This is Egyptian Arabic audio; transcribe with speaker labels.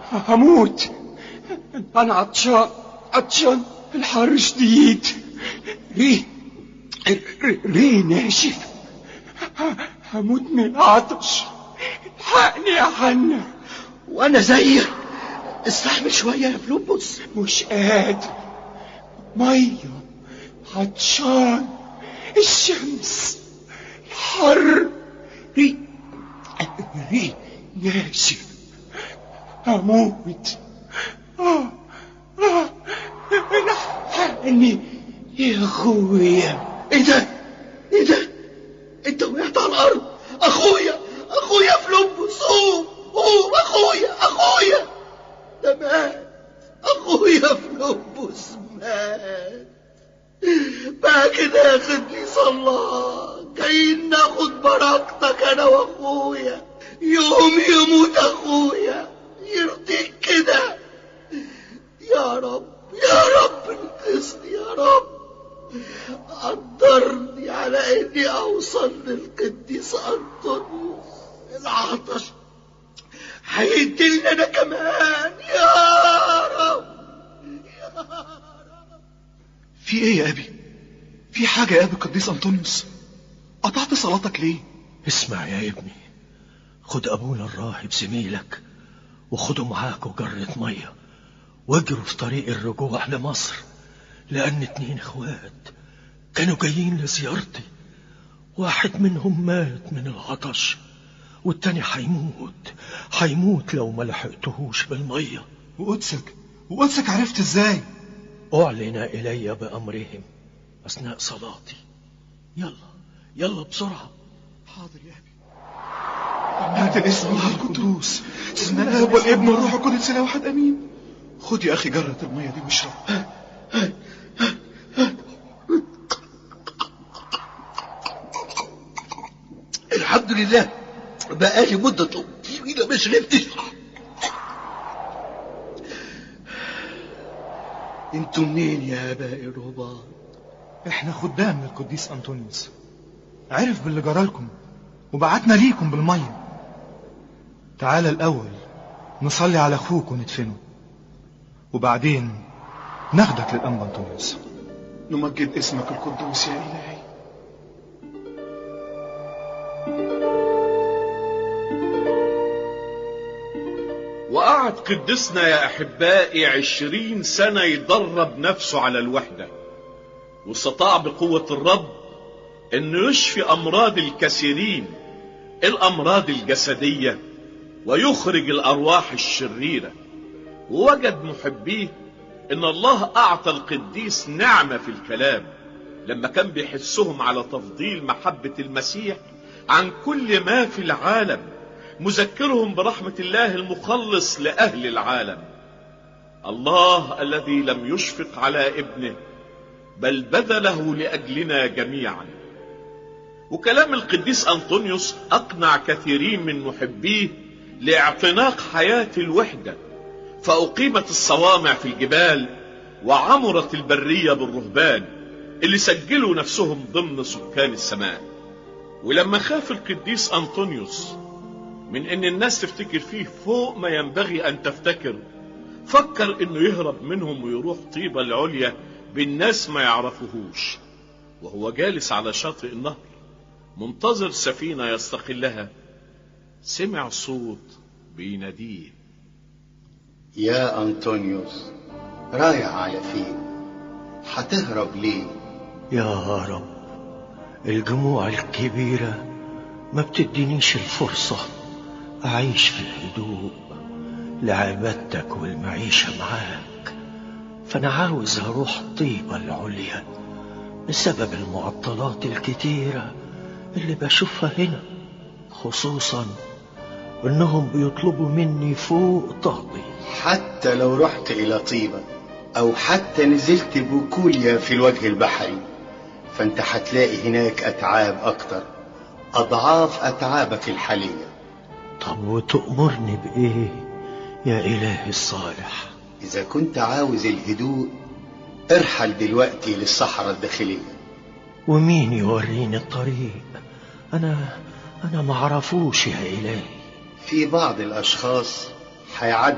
Speaker 1: هموت انا عطشان عطشان الحر شديد ريه ريه ناشف هموت من العطش الحقني يا حنا
Speaker 2: وانا زيك استحمل شوية يا فلوبوس
Speaker 1: مش قادر مية عطشان الشمس الحر ري ري ناشف هموت آه آه الحقني يا اخويا
Speaker 2: ايه ده ايه ده انت وقعت على الارض اخويا اخويا فلوبوس قوم قوم اخويا اخويا ده مات اخويا فلوبوس مات بقى كده يا قديس الله جايين ناخد بركتك انا واخويا يوم يموت اخويا يرضيك كده يا رب يا رب انقذني يا رب قدرني على اني اوصل للقديس انطونيوس العطش هيقتلني انا كمان يا رب يا رب
Speaker 3: في ايه يا ابي في حاجة يا ابي القديس انطونيوس قطعت صلاتك ليه
Speaker 4: اسمع يا ابني خد ابونا الراهب زميلك وخده معاكوا جرة مية واجروا في طريق الرجوع لمصر لأن اتنين اخوات كانوا جايين لزيارتي واحد منهم مات من العطش والتاني هيموت هيموت لو ما لحقتهوش بالمية
Speaker 3: وقدسك وقدسك عرفت ازاي
Speaker 4: أعلن إلي بأمرهم أثناء صلاتي يلا يلا بسرعة
Speaker 3: حاضر يا ابي هذا الاسم الله القدوس اسم الاب والابن والروح القدس لا واحد امين خد يا اخي جرة المية دي واشرب
Speaker 2: الحمد لله بقالي مدة طويلة ما شربتش انتوا منين يا اباء الرهبان
Speaker 3: احنا خدام للقديس انطونيوس عرف باللي جرالكم وبعتنا ليكم بالمية تعال الاول نصلي على اخوك وندفنه وبعدين ناخدك للانبا انطونيوس نمجد اسمك القدوس يا الهي
Speaker 5: وقعد قدسنا يا أحبائي عشرين سنة يدرب نفسه على الوحدة واستطاع بقوة الرب أنه يشفي أمراض الكثيرين الأمراض الجسدية ويخرج الأرواح الشريرة ووجد محبيه أن الله أعطى القديس نعمة في الكلام لما كان بيحسهم على تفضيل محبة المسيح عن كل ما في العالم مذكرهم برحمة الله المخلص لأهل العالم الله الذي لم يشفق على ابنه بل بذله لأجلنا جميعا وكلام القديس أنطونيوس أقنع كثيرين من محبيه لاعتناق حياة الوحدة فأقيمت الصوامع في الجبال وعمرت البرية بالرهبان اللي سجلوا نفسهم ضمن سكان السماء ولما خاف القديس أنطونيوس من ان الناس تفتكر فيه فوق ما ينبغي ان تفتكر فكر انه يهرب منهم ويروح طيبة العليا بالناس ما يعرفوهوش وهو جالس على شاطئ النهر منتظر سفينة يستقلها سمع صوت بيناديه
Speaker 6: يا أنطونيوس رايح على فين هتهرب ليه
Speaker 4: يا رب الجموع الكبيرة ما بتدينيش الفرصة أعيش في الهدوء لعبادتك والمعيشة معاك فأنا عاوز أروح طيبة العليا بسبب المعطلات الكتيرة اللي بشوفها هنا خصوصا إنهم بيطلبوا مني فوق طاقتي
Speaker 6: حتى لو رحت إلى طيبة أو حتى نزلت بوكوليا في الوجه البحري فأنت هتلاقي هناك أتعاب أكتر أضعاف أتعابك الحالية
Speaker 4: طب وتأمرني بإيه يا إلهي الصالح
Speaker 6: إذا كنت عاوز الهدوء ارحل دلوقتي للصحراء الداخلية
Speaker 4: ومين يوريني الطريق أنا أنا معرفوش يا إلهي
Speaker 6: في بعض الأشخاص هيعدوا